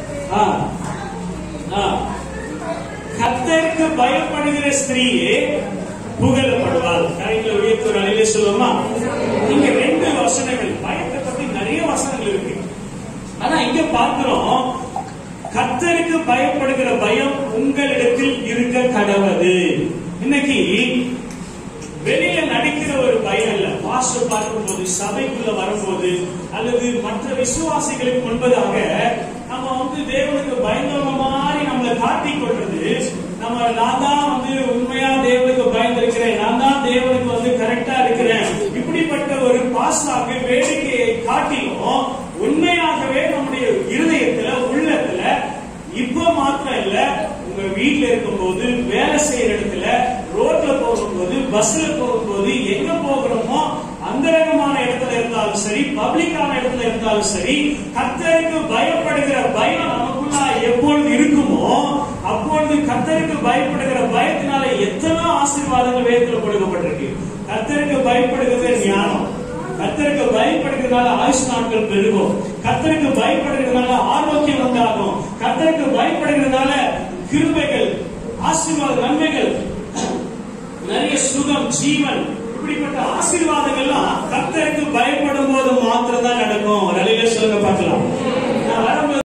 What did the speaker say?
ஆ. ஆ. கர்த்தருக்கு பயப்படுகிற ஸ்திரீயே புகழப்படுவாள் கரைகளை உயர்த்து ஒரு அலையிலே சொல்லுவோமா இங்க ரெண்டு வசனங்கள் பயத்தை பத்தி நிறைய வசனங்கள் இருக்கு ஆனா இங்க பார்க்கிறோம் கர்த்தருக்கு பயப்படுகிற பயம் உங்களிடத்தில் இருக்க கடவது இன்னைக்கு வெளியில நடிக்கிற ஒரு பயம் இல்ல பாஸ்டர் பார்க்கும்போது சபைக்குள்ள வரும்போது அல்லது மற்ற விசுவாசிகளுக்கு முன்பதாக நம்ம வந்து தேவனுக்கு பயந்தவங்க மாதிரி நம்மளை காட்டிக் கொள்றது நம்ம நான் தான் வந்து உண்மையா தேவனுக்கு பயந்திருக்கிறேன் நான் தான் தேவனுக்கு வந்து கரெக்டா இருக்கிறேன் இப்படிப்பட்ட ஒரு பாஸ்டாக வேடிக்கையை காட்டிலும் உண்மையாகவே நம்முடைய இருதயத்துல உள்ளத்துல இப்ப மாத்திரம் இல்ல உங்க வீட்ல இருக்கும்போது வேலை செய்யற இடத்துல ரோட்ல போகும்போது பஸ்ல போகும்போது எங்க போகிறோமோ அந்தரங்கமான இடத்துல இருந்தாலும் சரி பப்ளிக்கான இடத்துல இருந்தாலும் சரி கர்த்தருக்கு பயப்படுகிற பயம் நமக்குள்ள எப்பொழுது இருக்குமோ அப்பொழுது கர்த்தருக்கு பயப்படுகிற பயத்தினால எத்தனை ஆசீர்வாதங்கள் வேதத்தில் கொடுக்கப்பட்டிருக்கு கர்த்தருக்கு பயப்படுகிறது ஞானம் கர்த்தருக்கு பயப்படுகிறதுனால ஆயுஷ் நாட்கள் பெருகும் கர்த்தருக்கு பயப்படுகிறதுனால ஆரோக்கியம் உண்டாகும் கர்த்தருக்கு பயப்படுகிறதுனால கிருபைகள் ஆசீர்வாத நன்மைகள் நிறைய சுகம் ஜீவன் இப்படிப்பட்ட ஆசீர்வாதங்கள்லாம் கர்த்தருக்கு பயப்படும் போது மாத்திரம் தான் நடக்கும் ஒரு அலையில சொல்லுங்க பார்க்கலாம் நான் வரும்போது